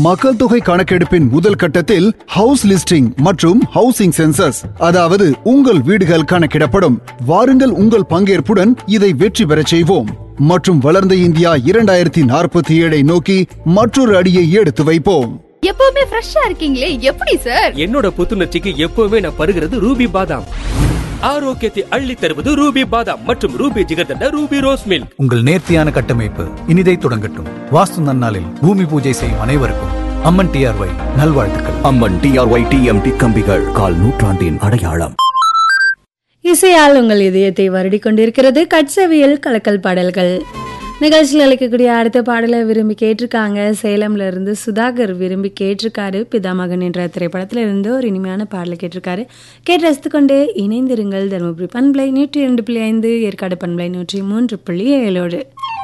மக்கள் தொகை கணக்கெடுப்பின் முதல் கட்டத்தில் ஹவுஸ் லிஸ்டிங் மற்றும் ஹவுசிங் சென்சஸ் அதாவது உங்கள் வீடுகள் கணக்கிடப்படும் வாருங்கள் உங்கள் பங்கேற்புடன் இதை வெற்றி பெறச் செய்வோம் மற்றும் வளர்ந்த இந்தியா இரண்டாயிரத்தி நாற்பத்தி ஏழை நோக்கி மற்றொரு அடியை எடுத்து வைப்போம் எப்பவுமே ஃப்ரெஷ்ஷா இருக்கீங்களே எப்படி சார் என்னோட புத்துணர்ச்சிக்கு எப்பவுமே நான் பருகிறது ரூபி பாதாம் ஆரோக்கியத்தை அள்ளி தருவது ரூபி பாதாம் மற்றும் Ruby jigarthanda Ruby rose milk உங்கள் நேர்த்தியான கட்டமைப்பு இனிதை தொடங்கட்டும் வாஸ்து நன்னாளில் பூமி பூஜை செய்யும் அனைவருக்கும் அம்மன் டிஆர்ஒய் நல்வாழ்த்துக்கள் அம்மன் டிஆர்ஒய் டிஎம்டி கம்பிகள் கால் நூற்றாண்டின் அடையாளம் இசையால் உங்கள் இதயத்தை வருடிக் கொண்டிருக்கிறது கட்சவியல் கலக்கல் பாடல்கள் நிகழ்ச்சியில் அளிக்கக்கூடிய அடுத்த பாடலை விரும்பி கேட்டிருக்காங்க சேலம்ல இருந்து சுதாகர் விரும்பி கேட்டிருக்காரு பிதாமகன் என்ற திரைப்படத்துல இருந்து ஒரு இனிமையான பாடலை கேட்டிருக்காரு கேட்டு ரசித்து கொண்டே இணைந்திருங்கள் தருமபுரி பண்பலை நூற்றி இரண்டு புள்ளி ஐந்து ஏற்காடு பண்பலை நூற்றி மூன்று புள்ளி ஏழோடு